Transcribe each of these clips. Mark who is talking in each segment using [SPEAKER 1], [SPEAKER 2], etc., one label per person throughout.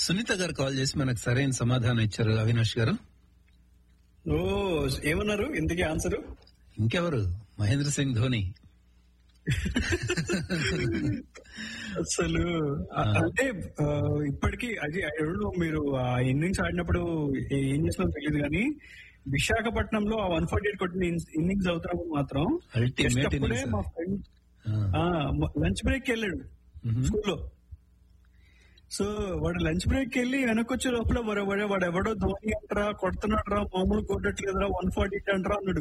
[SPEAKER 1] సునీత గారు కాల్ చేసి మనకు సరైన సమాధానం ఇచ్చారు అవినాష్ గారు
[SPEAKER 2] ఓ ఏమన్నారు ఇంతకీ ఆన్సర్
[SPEAKER 1] ఇంకెవరు మహేంద్ర సింగ్ ధోని
[SPEAKER 2] అసలు అ- అంటే ఆ, ఇప్పటికీ అది I don't know మీరు ఆ ఇన్నింగ్స్ ఆడినప్పుడు ఏం చేసినా తెలియదు కానీ విశాఖపట్నంలో ఆ వన్ ఫార్టీ ఎయిట్ కొట్టిన ఇన్నింగ్స్ అవుతున్నప్పుడు మాత్రం
[SPEAKER 1] Ultimate
[SPEAKER 2] just అప్పుడే
[SPEAKER 1] innings
[SPEAKER 2] మా
[SPEAKER 1] అది.
[SPEAKER 2] ఫ్రెండ్ లంచ్ బ్రేక్ వెళ్ళాడు స్కూల్లో సో వాడు లంచ్ బ్రేక్ వెళ్ళి వెనకొచ్చే లోపల వాడు వాడు- వాడు ఎవడో ధోని అంటారా కొడుతున్నాడు రా మామూలు కొట్టట్లేదురా వన్ ఫార్టీ ఎయిట్ అంటారా అన్నాడు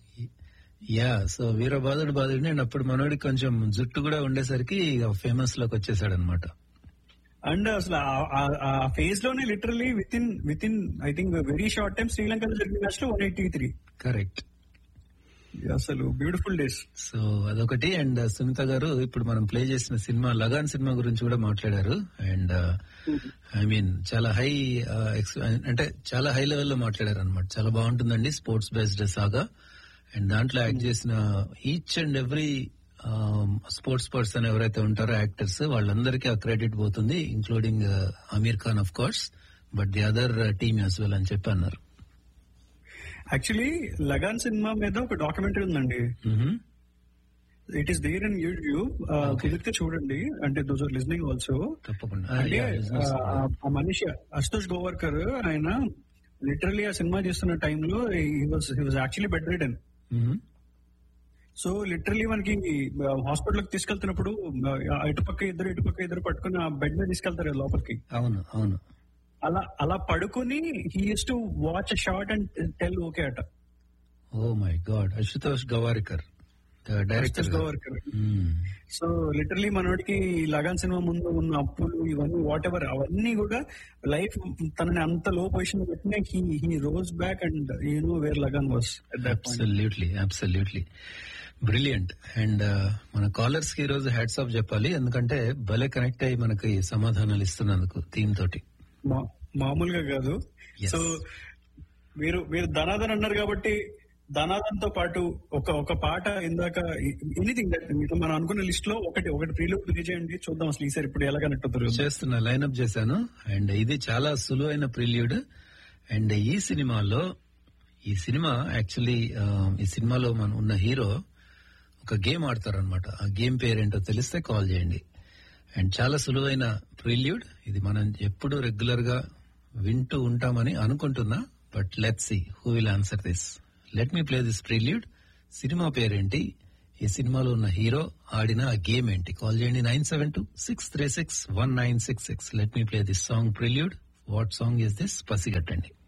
[SPEAKER 1] యా సో వీరబాదుడు బాదుడు అండ్ అప్పుడు మనోడికి కొంచెం జుట్టు కూడా ఉండేసరికి ఫేమస్ లోకి వచ్చేసాడు అనమాట
[SPEAKER 2] అండ్ అసలు ఆ- ఆ- ఆ ఫేజ్ లోనే literally within within I think very short time శ్రీలంకలో జరిగిన మ్యాచ్ లో వన్ ఎయిటీ త్రీ
[SPEAKER 1] కరెక్ట్
[SPEAKER 2] అసలు బ్యూటిఫుల్ డేస్
[SPEAKER 1] సో అదొకటి అండ్ సునీత గారు ఇప్పుడు మనం ప్లే చేసిన సినిమా లగాన్ సినిమా గురించి కూడా మాట్లాడారు అండ్ ఐ మీన్ చాలా హై అంటే చాలా హై లెవెల్ లో మాట్లాడారు అనమాట చాలా బాగుంటుందండి స్పోర్ట్స్ బేస్డ్ సాగా అండ్ దాంట్లో యాక్ట్ చేసిన each and every sports person ఎవరైతే ఉంటారో యాక్టర్స్ వాళ్ళందరికీ ఆ క్రెడిట్ పోతుంది including Aamir Khan of course but the other team as well అని చెప్పి అన్నారు
[SPEAKER 2] యాక్చువల్లీ లగాన్ సినిమా మీద ఒక డాక్యుమెంటరీ ఉందండి
[SPEAKER 1] మ్హూ.
[SPEAKER 2] It is there in YouTube కుదిరితే చూడండి అంటే దోస్ ఆర్ లిజనింగ్ ఆల్సో
[SPEAKER 1] తప్పకుండా ఆ,
[SPEAKER 2] అంటే
[SPEAKER 1] yeah, listeners.
[SPEAKER 2] ఆ, ఆ మనిషి అశుతోష్ గోవర్కర్ ఆయన లిటరలీ ఆ సినిమా చేస్తున్న టైంలో he was he was actually bedridden
[SPEAKER 1] మ్హూ.
[SPEAKER 2] సో లిటరలీ మనకి హాస్పిటల్ కి తీసుకెళ్తున్నప్పుడు ఆ, ఇటుపక్క ఇద్దరు ఇటుపక్క ఇద్దరు పట్టుకుని ఆ బెడ్ మీద తీసుకెళ్తారు కదా లోపలికి
[SPEAKER 1] అవును అవును
[SPEAKER 2] అలా అలా పడుకుని he used to watch short and tell okay అట
[SPEAKER 1] oh my God Ashutosh Gowariker director
[SPEAKER 2] Ashutosh Gowariker so literally మనోడికి లగాన్ సినిమా ముందు ఉన్న అప్పులు ఇవన్నీ వాట్ ఎవర్ అవన్నీ కూడా లైఫ్ తనని అంత లో పొజిషన్ పెట్టిన he he rose back and you know where Lagaan was at that point
[SPEAKER 1] absolutely absolutely brilliant and మన కాలర్స్ కి ఈ రోజు హ్యాట్స్ ఆఫ్ చెప్పాలి ఎందుకంటే భలే కనెక్ట్ అయ్యి మనకి సమాధానాలు ఇస్తున్నందుకు థీమ్ తోటి
[SPEAKER 2] మా- మామూలుగా కాదు
[SPEAKER 1] Yes.
[SPEAKER 2] సో మీరు మీరు ధనాదన్ అన్నారు కాబట్టి ధనాదన్ తో పాటు ఒక ఒక పాట ఇందాక ఎనీథింగ్ దట్ మీకు మనం అనుకున్న లిస్ట్ లో ఒకటి ఒకటి ప్రీలోకి ప్లే చేయండి చూద్దాం అసలు ఈసారి ఇప్పుడు ఎలా కనెక్ట్ అవుతారు
[SPEAKER 1] చేస్తున్న లైన్అప్ చేశాను అండ్ ఇది చాలా సులువైన ప్రిల్యూడ్ అండ్ ఈ సినిమాలో ఈ సినిమా యాక్చువల్లీ ఈ సినిమాలో మన ఉన్న హీరో ఒక గేమ్ ఆడతారనమాట ఆ గేమ్ పేరేంటో తెలిస్తే కాల్ చేయండి అండ్ చాలా సులువైన ప్రిల్యూడ్ ఇది మనం ఎప్పుడు రెగ్యులర్ గా వింటూ ఉంటామని అనుకుంటున్నా but let see who will answer this let me play this prelude cinema పేరేంటి ఈ సినిమాలో ఉన్న హీరో ఆడిన ఆ గేమ్ ఏంటి కాల్ చేయండి nine seven two six three six one nine six six let me play this song prelude what song is this పసిగట్టండి